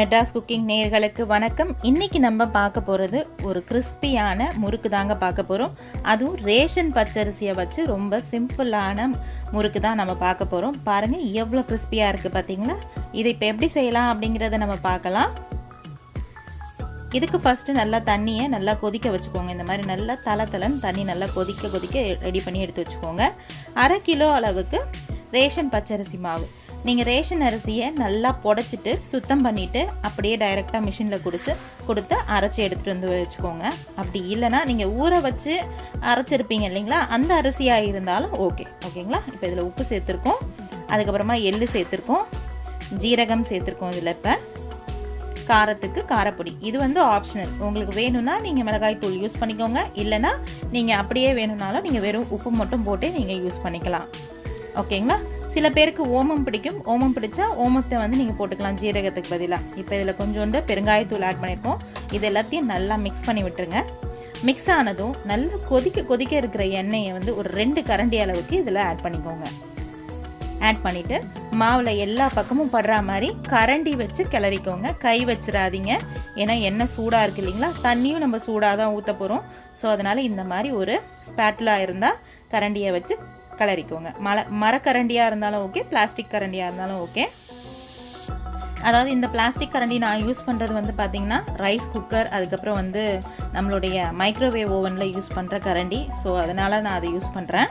Madras cooking நேயர்களுக்கு வணக்கம் இன்னைக்கு நம்ம பார்க்க போகிறது ஒரு கிறிஸ்பியான முறுக்கு தாங்க பார்க்க போகிறோம் அதுவும் ரேஷன் பச்சரிசியை வச்சு ரொம்ப சிம்பிளான முறுக்கு தான் நம்ம பார்க்க போகிறோம் பாருங்கள் எவ்வளோ கிறிஸ்பியாக இருக்குது பார்த்தீங்களா இதை இப்போ எப்படி செய்யலாம் அப்படிங்கிறத நம்ம பார்க்கலாம் இதுக்கு ஃபஸ்ட்டு நல்லா தண்ணியை நல்லா கொதிக்க வச்சுக்கோங்க இந்த மாதிரி நல்லா தலை தலைன்னு தண்ணி நல்லா கொதிக்க கொதிக்க ரெடி பண்ணி எடுத்து வச்சுக்கோங்க அரை கிலோ அளவுக்கு ரேஷன் பச்சரிசி மாவு நீங்கள் ரேஷன் அரிசியை நல்லா புடச்சிட்டு சுத்தம் பண்ணிவிட்டு அப்படியே டைரெக்டாக மிஷினில் குடிச்சு கொடுத்து அரைச்சி எடுத்துகிட்டு வந்து வச்சுக்கோங்க அப்படி இல்லைனா நீங்கள் ஊற வச்சு அரைச்சிருப்பீங்க இல்லைங்களா அந்த அரிசியாக இருந்தாலும் ஓகே ஓகேங்களா இப்போ இதில் உப்பு சேர்த்துருக்கோம் அதுக்கப்புறமா எள்ளு சேர்த்துருக்கோம் ஜீரகம் சேர்த்துருக்கோம் இதில் இப்போ காரத்துக்கு காரப்பொடி இது வந்து ஆப்ஷனல் உங்களுக்கு வேணும்னா நீங்கள் மிளகாய் தூள் யூஸ் பண்ணிக்கோங்க இல்லைனா நீங்கள் அப்படியே வேணும்னாலும் நீங்கள் வெறும் உப்பு மட்டும் போட்டு நீங்கள் யூஸ் பண்ணிக்கலாம் ஓகேங்களா சில பேருக்கு ஓமம் பிடிக்கும் ஓமம் பிடிச்சா ஓமத்தை வந்து நீங்கள் போட்டுக்கலாம் ஜீரகத்துக்கு பதிலாக இப்போ இதில் கொஞ்சோண்டு பெருங்காயத்தூள் ஆட் பண்ணியிருக்கோம் இது எல்லாத்தையும் நல்லா மிக்ஸ் பண்ணி விட்டுருங்க மிக்ஸ் ஆனதும் நல்லா கொதிக்க கொதிக்க இருக்கிற எண்ணெயை வந்து ஒரு ரெண்டு கரண்டி அளவுக்கு இதில் ஆட் பண்ணிக்கோங்க ஆட் பண்ணிவிட்டு மாவில் எல்லா பக்கமும் படுற மாதிரி கரண்டி வச்சு கிளறிக்கோங்க கை வச்சிடாதீங்க ஏன்னா எண்ணெய் சூடாக இருக்குது இல்லைங்களா தண்ணியும் நம்ம சூடாக தான் ஊற்ற போகிறோம் ஸோ அதனால் இந்த மாதிரி ஒரு ஸ்பேட்டுலா இருந்தால் கரண்டியை வச்சு கிளறிக்கோங்க மல மரக்கரண்டியாக இருந்தாலும் ஓகே பிளாஸ்டிக் கரண்டியாக இருந்தாலும் ஓகே அதாவது இந்த பிளாஸ்டிக் கரண்டி நான் யூஸ் பண்ணுறது வந்து பார்த்திங்கன்னா ரைஸ் குக்கர் அதுக்கப்புறம் வந்து நம்மளுடைய மைக்ரோவேவ் ஓவனில் யூஸ் பண்ணுற கரண்டி ஸோ அதனால் நான் அதை யூஸ் பண்ணுறேன்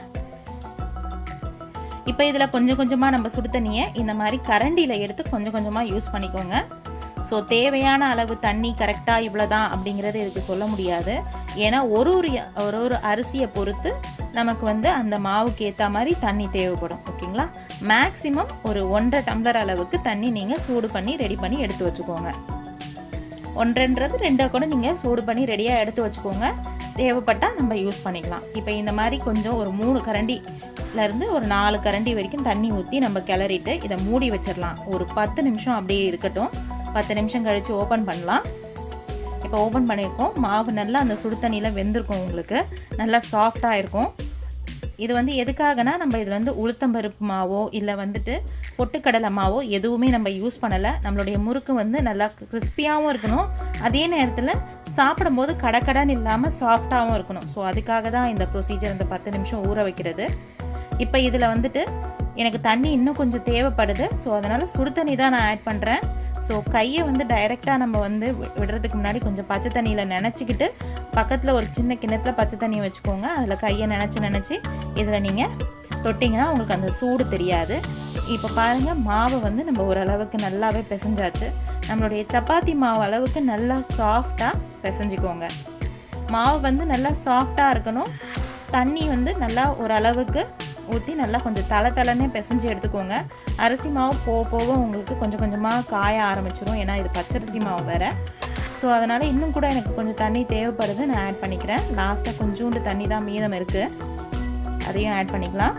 இப்போ இதில் கொஞ்சம் கொஞ்சமாக நம்ம சுடு தண்ணியை இந்த மாதிரி கரண்டியில் எடுத்து கொஞ்சம் கொஞ்சமாக யூஸ் பண்ணிக்கோங்க ஸோ தேவையான அளவு தண்ணி கரெக்டாக இவ்வளோ தான் அப்படிங்கிறது இதுக்கு சொல்ல முடியாது ஏன்னா ஒரு ஒரு ஒரு ஒரு அரிசியை பொறுத்து நமக்கு வந்து அந்த மாவுக்கு ஏற்ற மாதிரி தண்ணி தேவைப்படும் ஓகேங்களா மேக்ஸிமம் ஒரு ஒன்றரை டம்ளர் அளவுக்கு தண்ணி நீங்கள் சூடு பண்ணி ரெடி பண்ணி எடுத்து வச்சுக்கோங்க ஒன்றரைன்றது ரெண்டை கூட நீங்கள் சூடு பண்ணி ரெடியாக எடுத்து வச்சுக்கோங்க தேவைப்பட்டால் நம்ம யூஸ் பண்ணிக்கலாம் இப்போ இந்த மாதிரி கொஞ்சம் ஒரு மூணு கரண்டிலேருந்து ஒரு நாலு கரண்டி வரைக்கும் தண்ணி ஊற்றி நம்ம கிளறிட்டு இதை மூடி வச்சிடலாம் ஒரு பத்து நிமிஷம் அப்படியே இருக்கட்டும் பத்து நிமிஷம் கழித்து ஓப்பன் பண்ணலாம் இப்போ ஓப்பன் பண்ணியிருக்கோம் மாவு நல்லா அந்த சுடு தண்ணியில் வெந்திருக்கும் உங்களுக்கு நல்லா சாஃப்டாக இருக்கும் இது வந்து எதுக்காகனா நம்ம இதில் வந்து உளுத்தம்பருப்பு மாவோ இல்லை வந்துட்டு பொட்டுக்கடலை மாவோ எதுவுமே நம்ம யூஸ் பண்ணலை நம்மளுடைய முறுக்கு வந்து நல்லா கிறிஸ்பியாகவும் இருக்கணும் அதே நேரத்தில் சாப்பிடும்போது கடக்கடன் இல்லாமல் சாஃப்டாகவும் இருக்கணும் ஸோ அதுக்காக தான் இந்த ப்ரொசீஜர் இந்த பத்து நிமிஷம் ஊற வைக்கிறது இப்போ இதில் வந்துட்டு எனக்கு தண்ணி இன்னும் கொஞ்சம் தேவைப்படுது ஸோ அதனால் சுடு தண்ணி தான் நான் ஆட் பண்ணுறேன் ஸோ கையை வந்து டைரெக்டாக நம்ம வந்து விடுறதுக்கு முன்னாடி கொஞ்சம் பச்சை தண்ணியில் நினச்சிக்கிட்டு பக்கத்தில் ஒரு சின்ன கிண்ணத்தில் பச்சை தண்ணியை வச்சுக்கோங்க அதில் கையை நினச்சி நினச்சி இதில் நீங்கள் தொட்டிங்கன்னா உங்களுக்கு அந்த சூடு தெரியாது இப்போ பாருங்கள் மாவை வந்து நம்ம ஓரளவுக்கு நல்லாவே பிசைஞ்சாச்சு நம்மளுடைய சப்பாத்தி மாவு அளவுக்கு நல்லா சாஃப்டாக பிசைஞ்சிக்கோங்க மாவு வந்து நல்லா சாஃப்டாக இருக்கணும் தண்ணி வந்து நல்லா ஓரளவுக்கு ஊற்றி நல்லா கொஞ்சம் தலை தலைன்னே பிசைஞ்சு எடுத்துக்கோங்க அரிசி மாவு போக போக உங்களுக்கு கொஞ்சம் கொஞ்சமாக காய ஆரம்பிச்சிடும் ஏன்னா இது பச்சரிசி மாவு வேறு ஸோ அதனால் இன்னும் கூட எனக்கு கொஞ்சம் தண்ணி தேவைப்படுது நான் ஆட் பண்ணிக்கிறேன் லாஸ்ட்டாக கொஞ்சோண்டு தண்ணி தான் மீதம் இருக்குது அதையும் ஆட் பண்ணிக்கலாம்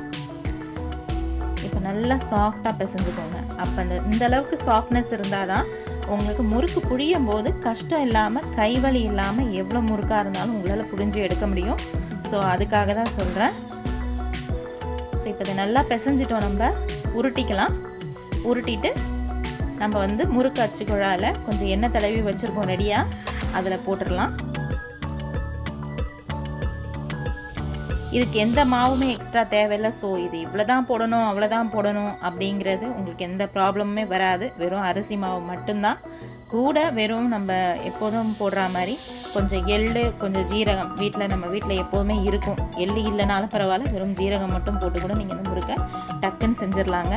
இப்போ நல்லா சாஃப்டாக பிசைஞ்சுக்கோங்க அப்போ அந்த இந்த அளவுக்கு சாஃப்ட்னஸ் இருந்தால் தான் உங்களுக்கு முறுக்கு புழியும் போது கஷ்டம் இல்லாமல் கைவலி இல்லாமல் எவ்வளோ முறுக்காக இருந்தாலும் உங்களால் புழிஞ்சு எடுக்க முடியும் ஸோ அதுக்காக தான் சொல்கிறேன் ஸோ இப்போ இதை நல்லா பிசைஞ்சிட்டோம் நம்ம உருட்டிக்கலாம் உருட்டிட்டு நம்ம வந்து முறுக்கு அச்சு குழாயில் கொஞ்சம் எண்ணெய் தடவி வச்சுருக்கோம் ரெடியாக அதில் போட்டுடலாம் இதுக்கு எந்த மாவுமே எக்ஸ்ட்ரா தேவையில்லை ஸோ இது இவ்வளோ தான் போடணும் அவ்வளோதான் போடணும் அப்படிங்கிறது உங்களுக்கு எந்த ப்ராப்ளமுமே வராது வெறும் அரிசி மாவு மட்டும்தான் கூட வெறும் நம்ம எப்போதும் போடுற மாதிரி கொஞ்சம் எள்ளு கொஞ்சம் ஜீரகம் வீட்டில் நம்ம வீட்டில் எப்போதுமே இருக்கும் எள்ளு இல்லைனாலும் பரவாயில்ல வெறும் ஜீரகம் மட்டும் போட்டு கூட நீங்கள் இந்த முறுக்க டக்குன்னு செஞ்சிடலாங்க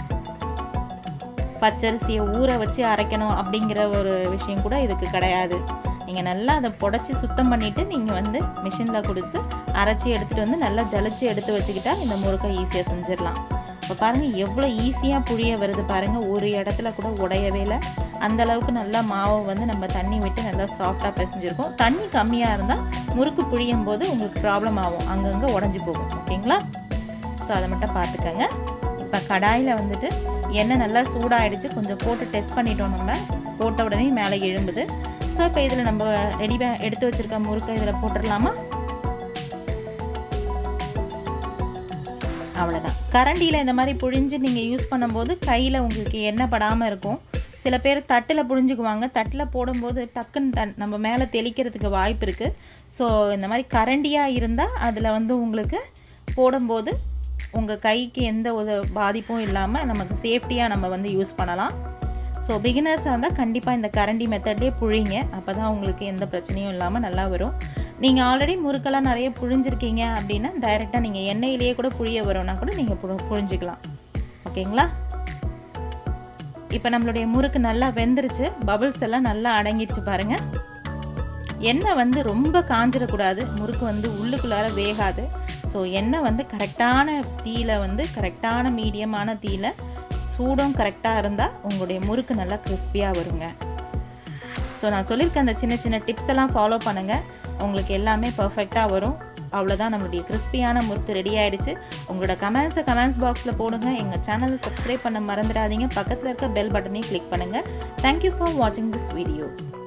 பச்சரிசியை ஊற வச்சு அரைக்கணும் அப்படிங்கிற ஒரு விஷயம் கூட இதுக்கு கிடையாது நீங்கள் நல்லா அதை புடச்சி சுத்தம் பண்ணிவிட்டு நீங்கள் வந்து மிஷினில் கொடுத்து அரைச்சி எடுத்துகிட்டு வந்து நல்லா ஜலிச்சு எடுத்து வச்சுக்கிட்டா இந்த முறுக்கை ஈஸியாக செஞ்சிடலாம் இப்போ பாருங்கள் எவ்வளோ ஈஸியாக புழிய வருது பாருங்கள் ஒரு இடத்துல கூட உடையவே இல்லை அந்த அளவுக்கு நல்லா மாவை வந்து நம்ம தண்ணி விட்டு நல்லா சாஃப்டாக பிசைஞ்சிருக்கோம் தண்ணி கம்மியாக இருந்தால் முறுக்கு புழியும் போது உங்களுக்கு ப்ராப்ளம் ஆகும் அங்கங்கே உடஞ்சி போகும் ஓகேங்களா ஸோ அதை மட்டும் பார்த்துக்கோங்க இப்போ கடாயில் வந்துட்டு எண்ணெய் நல்லா சூடாகிடுச்சு கொஞ்சம் போட்டு டெஸ்ட் பண்ணிட்டோம் நம்ம போட்ட உடனே மேலே எழும்புது ஸோ இப்போ இதில் நம்ம ரெடி எடுத்து வச்சுருக்க முறுக்கை இதில் போட்டுடலாமா அவ்வளோதான் கரண்டியில் இந்த மாதிரி புழிஞ்சு நீங்கள் யூஸ் பண்ணும்போது கையில் உங்களுக்கு எண்ணெய் படாமல் இருக்கும் சில பேர் தட்டில் புழிஞ்சுக்குவாங்க தட்டில் போடும்போது டக்குன்னு தன் நம்ம மேலே தெளிக்கிறதுக்கு வாய்ப்பு இருக்குது ஸோ இந்த மாதிரி கரண்டியாக இருந்தால் அதில் வந்து உங்களுக்கு போடும்போது உங்கள் கைக்கு எந்த ஒரு பாதிப்பும் இல்லாமல் நமக்கு சேஃப்டியாக நம்ம வந்து யூஸ் பண்ணலாம் ஸோ பிகினர்ஸாக இருந்தால் கண்டிப்பாக இந்த கரண்டி மெத்தட்லேயே புழிங்க அப்போ தான் உங்களுக்கு எந்த பிரச்சனையும் இல்லாமல் நல்லா வரும் நீங்கள் ஆல்ரெடி முறுக்கெல்லாம் நிறைய புழிஞ்சிருக்கீங்க அப்படின்னா டைரெக்டாக நீங்கள் எண்ணெயிலேயே கூட புழிய வரும்னா கூட நீங்கள் புழு புழிஞ்சிக்கலாம் ஓகேங்களா இப்போ நம்மளுடைய முறுக்கு நல்லா வெந்துருச்சு பபிள்ஸ் எல்லாம் நல்லா அடங்கிடுச்சு பாருங்கள் எண்ணெய் வந்து ரொம்ப காஞ்சிடக்கூடாது முறுக்கு வந்து உள்ளுக்குள்ளார வேகாது ஸோ எண்ணெய் வந்து கரெக்டான தீயில வந்து கரெக்டான மீடியமான தீயில சூடும் கரெக்டாக இருந்தால் உங்களுடைய முறுக்கு நல்லா கிறிஸ்பியாக வருங்க ஸோ நான் சொல்லியிருக்க அந்த சின்ன சின்ன டிப்ஸ் எல்லாம் ஃபாலோ பண்ணுங்கள் உங்களுக்கு எல்லாமே பர்ஃபெக்டாக வரும் அவ்வளோதான் நம்மளுடைய கிறிஸ்பியான முறுக்கு ரெடி ஆகிடுச்சு உங்களோட கமெண்ட்ஸை கமெண்ட்ஸ் பாக்ஸில் போடுங்க எங்கள் சேனலை சப்ஸ்கிரைப் பண்ண மறந்துடாதீங்க பக்கத்தில் இருக்க பெல் பட்டனையும் கிளிக் பண்ணுங்கள் தேங்க்யூ ஃபார் வாட்சிங் திஸ் வீடியோ